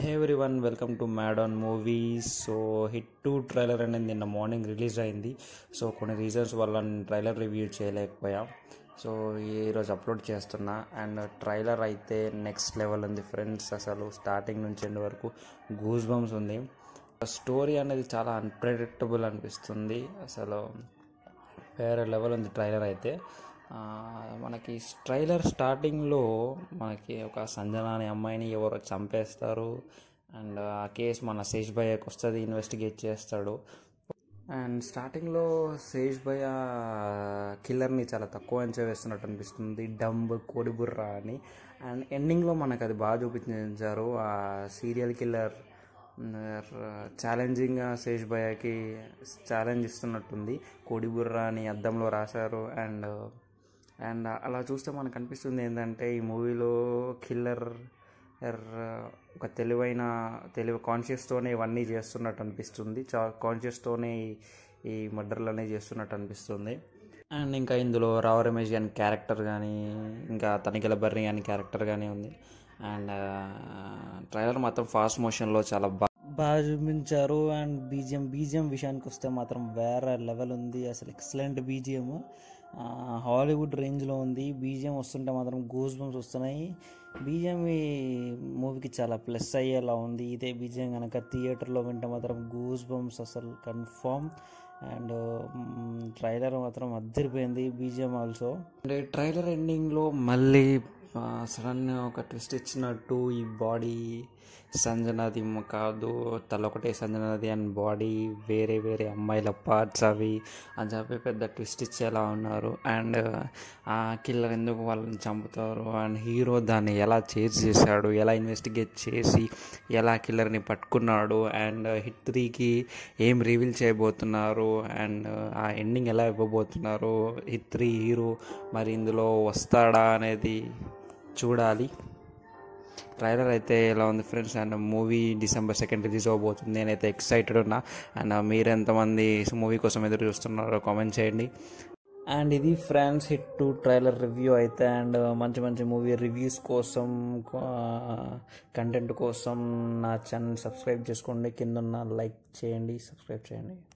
hey everyone welcome to mad on movies so hit two trailer అనేది నిన్న morning release అయింది so కొన్ని reasons వల్ల నేను ట్రైలర్ రివ్యూ చేయలేకపోయా సో ఈరోజు అప్లోడ్ చేస్తున్నా అండ్ ట్రైలర్ అయితే నెక్స్ట్ లెవెల్ ఉంది ఫ్రెండ్స్ అసలు స్టార్టింగ్ నుంచి ఎండ్ వరకు గూస్ బంప్స్ ఉంది స్టోరీ అనేది చాలా అన్ప్రెడిక్టబుల్ అనిపిస్తుంది అసలు వేరే లెవెల్ ఉంది ట్రైలర్ అయితే ఆ, మనకి ట్రైలర్ స్టార్టింగ్లో మనకి ఒక సంజన అనే అమ్మాయిని ఎవరో చంపేస్తారు అండ్ ఆ కేసు మన శేష్ భయ్యకి వస్తుంది ఇన్వెస్టిగేట్ చేస్తాడు అండ్ స్టార్టింగ్లో శేష్ భయ్య కిల్లర్ని చాలా తక్కువ అంచనా వేస్తున్నట్టు అనిపిస్తుంది డంబ్ కోడిబుర్ర అని అండ్ ఎండింగ్లో మనకు అది బాగా చూపించారు ఆ సీరియల్ కిల్లర్ ఛాలెంజింగ్గా శేష్ భయ్యకి ఛాలెంజ్ ఇస్తున్నట్టుంది కోడిబుర్ర అని అద్దంలో రాశారు అండ్ అండ్ అలా చూస్తే మనకు అనిపిస్తుంది ఏంటంటే ఈ మూవీలో కిల్లర్ ఒక తెలివైన తెలివి కాన్షియస్తోనే ఇవన్నీ చేస్తున్నట్టు అనిపిస్తుంది చా కాన్షియస్తోనే ఈ- ఈ మర్డర్లనే చేస్తున్నట్టు అనిపిస్తుంది అండ్ ఇంకా ఇందులో రావు రమేష్ గారి క్యారెక్టర్ కానీ ఇంకా తనిఖీల బర్రి గారి క్యారెక్టర్ కానీ ఉంది అండ్ ట్రైలర్ మాత్రం ఫాస్ట్ మోషన్లో చాలా బాగా బాగా చూపించారు అండ్ బీజిఎం బీజిఎం విషయానికి వస్తే మాత్రం వేరే లెవెల్ ఉంది అసలు ఎక్సలెంట్ బీజిఎం హాలీవుడ్ రేంజ్లో ఉంది బీజిఎం వస్తుంటే మాత్రం గూస్ బంప్స్ వస్తున్నాయి బీజిఎం ఈ మూవీకి చాలా ప్లస్ అయ్యేలా ఉంది ఇదే బీజిఎం కనుక థియేటర్లో వింటే మాత్రం గూస్ బంప్స్ అసలు కన్ఫామ్ అండ్ ట్రైలర్ మాత్రం అద్దరిపోయింది బీజిఎం ఆల్సో అండ్ ట్రైలర్ ఎండింగ్లో మళ్ళీ సడన్ ఒక ట్విస్ట్ ఇచ్చినట్టు ఈ బాడీ సంజనది కాదు తల ఒకటే సంజనది అండ్ బాడీ వేరే వేరే అమ్మాయిల పార్ట్స్ అవి అని చెప్పి పెద్ద ట్విస్ట్ ఇచ్చేలా ఉన్నారు అండ్ ఆ కిల్లర్ ఎందుకు వాళ్ళని చంపుతారు అండ్ హీరో దాన్ని ఎలా చేజ్ చేశాడు ఎలా ఇన్వెస్టిగేట్ చేసి ఎలా కిల్లర్ని పట్టుకున్నాడు అండ్ హిట్ త్రీకి ఏం రివీల్ చేయబోతున్నారు అండ్ ఆ ఎండింగ్ ఎలా ఇవ్వబోతున్నారు హిట్ త్రీ హీరో మరి ఇందులో వస్తాడా అనేది చూడాలి ట్రైలర్ అయితే ఎలా ఉంది friends and movie December second release అవబోతుంది నేనైతే ఎక్సైటెడ్ ఉన్నా అండ్ మీరు ఎంతమంది మూవీ కోసం ఎదురు చూస్తున్నారో కామెంట్ చేయండి అండ్ ఇది ఫ్రాన్స్ హిట్ టు ట్రైలర్ రివ్యూ అయితే అండ్ మంచి మంచి మూవీ రివ్యూస్ కోసం కంటెంట్ కోసం నా ఛానల్ సబ్స్క్రైబ్ చేసుకోండి కింద ఉన్న లైక్ చేయండి సబ్స్క్రైబ్ చేయండి